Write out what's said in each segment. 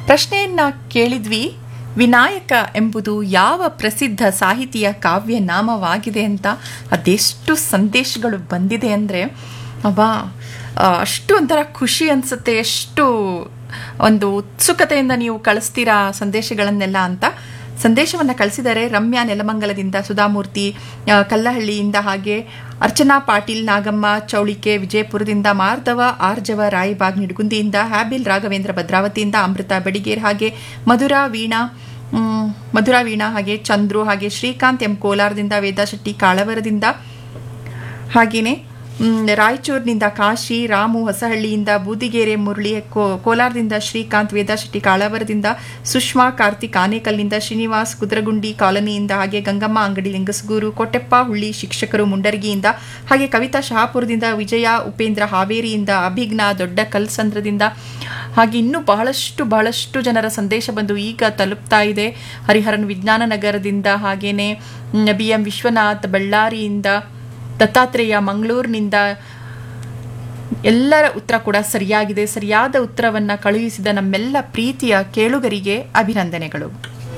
ಪ್ರಶ್ನೆಯನ್ನ ಕೇಳಿದ್ವಿ ವಿನಾಯಕ ಎಂಬುದು ಯಾವ ಪ್ರಸಿದ್ಧ ಸಾಹಿತಿಯ ಕಾವ್ಯ ನಾಮವಾಗಿದೆ ಅಂತ ಅದೆಷ್ಟು ಸಂದೇಶಗಳು ಬಂದಿದೆ ಅಂದರೆ ಅಬ್ಬಾ ಆ, ಅಷ್ಟು ಒಂಥರ ಖುಷಿ ಅನಿಸುತ್ತೆ ಎಷ್ಟು ಒಂದು ಉತ್ಸುಕತೆಯಿಂದ ನೀವು ಕಳಿಸ್ತೀರಾ ಸಂದೇಶಗಳನ್ನೆಲ್ಲ ಅಂತ ಸಂದೇಶವನ್ನು ಕಳಿಸಿದ್ದಾರೆ ರಮ್ಯಾ ನೆಲಮಂಗಲದಿಂದ ಸುಧಾಮೂರ್ತಿ ಆ, ಕಲ್ಲಹಳ್ಳಿಯಿಂದ ಹಾಗೆ ಅರ್ಚನಾ ಪಾಟೀಲ್ ನಾಗಮ್ಮ ಚೌಳಿಕೆ ವಿಜಯಪುರದಿಂದ ಮಾರ್ಧವ ಆರ್ಜವ ರಾಯಬಾಗ್ ನಿಡಗುಂದಿಯಿಂದ ಹ್ಯಾಬಿಲ್ ರಾಘವೇಂದ್ರ ಭದ್ರಾವತಿಯಿಂದ ಅಮೃತ ಬೆಡಿಗೇರ್ ಹಾಗೆ ಮಧುರಾ ವೀಣಾ ಮ್, ಮಧುರಾ ವೀಣಾ ಹಾಗೆ ಚಂದ್ರು ಹಾಗೆ ಶ್ರೀಕಾಂತ್ ಎಂ ಕೋಲಾರದಿಂದ ವೇದಾಶೆಟ್ಟಿ ಕಾಳವರದಿಂದ ಹಾಗೆಯೇ ಮ್, ರಾಯಚೂರಿನಿಂದ ಕಾಶಿ ರಾಮು ಹೊಸಹಳ್ಳಿಯಿಂದ ಬೂದಿಗೆರೆ ಮುರಳಿ ಕೋ ಕೋಲಾರದಿಂದ ಶ್ರೀಕಾಂತ್ ವೇದಾಶೆಟ್ಟಿ ಕಾಳವರದಿಂದ ಸುಷ್ಮಾ ಕಾರ್ತಿಕ್ ಆನೇಕಲ್ನಿಂದ ಶ್ರೀನಿವಾಸ್ ಕುದ್ರಗುಂಡಿ ಕಾಲನಿಯಿಂದ ಹಾಗೆ ಗಂಗಮ್ಮ ಅಂಗಡಿ ಲಿಂಗಸಗೂರು ಕೊಟ್ಟೆಪ್ಪ ಹುಳ್ಳಿ ಶಿಕ್ಷಕರು ಮುಂಡರ್ಗಿಯಿಂದ ಹಾಗೆ ಕವಿತಾ ಶಹಾಪುರದಿಂದ ವಿಜಯ ಉಪೇಂದ್ರ ಹಾವೇರಿಯಿಂದ ಅಭಿಜ್ಞಾ ದೊಡ್ಡ ಕಲ್ಸಂದ್ರದಿಂದ ಹಾಗೆ ಇನ್ನೂ ಬಹಳಷ್ಟು ಬಹಳಷ್ಟು ಜನರ ಸಂದೇಶ ಬಂದು ಈಗ ತಲುಪ್ತಾ ಇದೆ ಹರಿಹರನ್ ವಿಜ್ಞಾನ ನಗರದಿಂದ ಹಾಗೇನೆ ಬಿ ಎಂ ವಿಶ್ವನಾಥ್ ಬಳ್ಳಾರಿಯಿಂದ ದತ್ತಾತ್ರೇಯ ಮಂಗಳೂರಿನಿಂದ ಎಲ್ಲರ ಉತ್ತರ ಕೂಡ ಸರಿಯಾಗಿದೆ ಸರಿಯಾದ ಉತ್ತರವನ್ನು ಕಳುಹಿಸಿದ ನಮ್ಮೆಲ್ಲ ಪ್ರೀತಿಯ ಕೇಳುಗರಿಗೆ ಅಭಿನಂದನೆಗಳು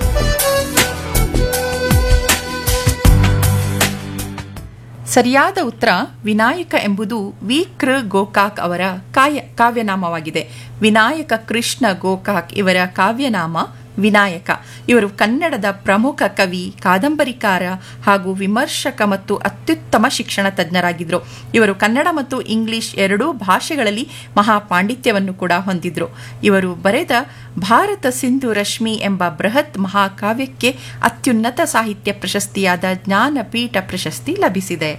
ಸರಿಯಾದ ಉತ್ತರ ವಿನಾಯಕ ಎಂಬುದು ವಿ ಕೃ ಗೋಕಾಕ್ ಅವರ ಕಾಯ ಕಾವ್ಯನಾಮವಾಗಿದೆ ವಿನಾಯಕ ಕೃಷ್ಣ ಗೋಕಾಕ್ ಇವರ ಕಾವ್ಯನಾಮ ವಿನಾಯಕ ಇವರು ಕನ್ನಡದ ಪ್ರಮುಖ ಕವಿ ಕಾದಂಬರಿಕಾರ ಹಾಗೂ ವಿಮರ್ಶಕ ಮತ್ತು ಅತ್ಯುತ್ತಮ ಶಿಕ್ಷಣ ತಜ್ಞರಾಗಿದ್ದರು ಇವರು ಕನ್ನಡ ಮತ್ತು ಇಂಗ್ಲಿಷ್ ಎರಡೂ ಭಾಷೆಗಳಲ್ಲಿ ಮಹಾಪಾಂಡಿತ್ಯವನ್ನು ಕೂಡ ಹೊಂದಿದ್ರು ಇವರು ಬರೆದ ಭಾರತ ಸಿಂಧು ರಶ್ಮಿ ಎಂಬ ಬೃಹತ್ ಮಹಾಕಾವ್ಯಕ್ಕೆ ಅತ್ಯುನ್ನತ ಸಾಹಿತ್ಯ ಪ್ರಶಸ್ತಿಯಾದ ಜ್ಞಾನಪೀಠ ಪ್ರಶಸ್ತಿ ಲಭಿಸಿದೆ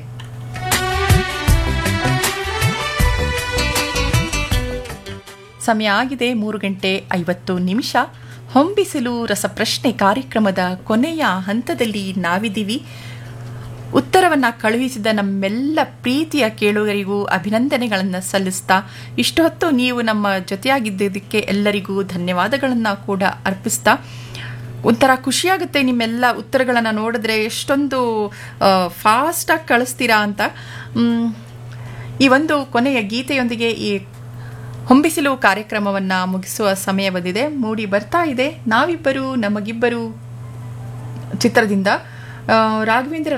ಸಮಯ ಆಗಿದೆ ಮೂರು ಗಂಟೆ ಐವತ್ತು ನಿಮಿಷ ಹೊಂಬಿಸಿಲು ರಸಪ್ರಶ್ನೆ ಕಾರ್ಯಕ್ರಮದ ಕೊನೆಯ ಹಂತದಲ್ಲಿ ನಾವಿದ್ದೀವಿ ಉತ್ತರವನ್ನು ಕಳುಹಿಸಿದ ನಮ್ಮೆಲ್ಲ ಪ್ರೀತಿಯ ಕೇಳುಗರಿಗೂ ಅಭಿನಂದನೆಗಳನ್ನು ಸಲ್ಲಿಸ್ತಾ ಇಷ್ಟು ಹೊತ್ತು ನೀವು ನಮ್ಮ ಜೊತೆಯಾಗಿದ್ದದಕ್ಕೆ ಎಲ್ಲರಿಗೂ ಧನ್ಯವಾದಗಳನ್ನು ಕೂಡ ಅರ್ಪಿಸ್ತಾ ಒಂಥರ ಖುಷಿಯಾಗುತ್ತೆ ನಿಮ್ಮೆಲ್ಲ ಉತ್ತರಗಳನ್ನು ನೋಡಿದ್ರೆ ಎಷ್ಟೊಂದು ಫಾಸ್ಟಾಗಿ ಕಳಿಸ್ತೀರಾ ಅಂತ ಮ್, ಈ ಒಂದು ಕೊನೆಯ ಗೀತೆಯೊಂದಿಗೆ ಈ ಹೊಂಬಿಸಿಲು ಕಾರ್ಯಕ್ರಮವನ್ನು ಮುಗಿಸುವ ಸಮಯ ಬಂದಿದೆ ಮೂಡಿ ಬರ್ತಾ ಇದೆ ನಾವಿಬ್ಬರು ನಮಗಿಬ್ಬರು ಚಿತ್ರದಿಂದ ಆ, ರಾಘವೇಂದ್ರ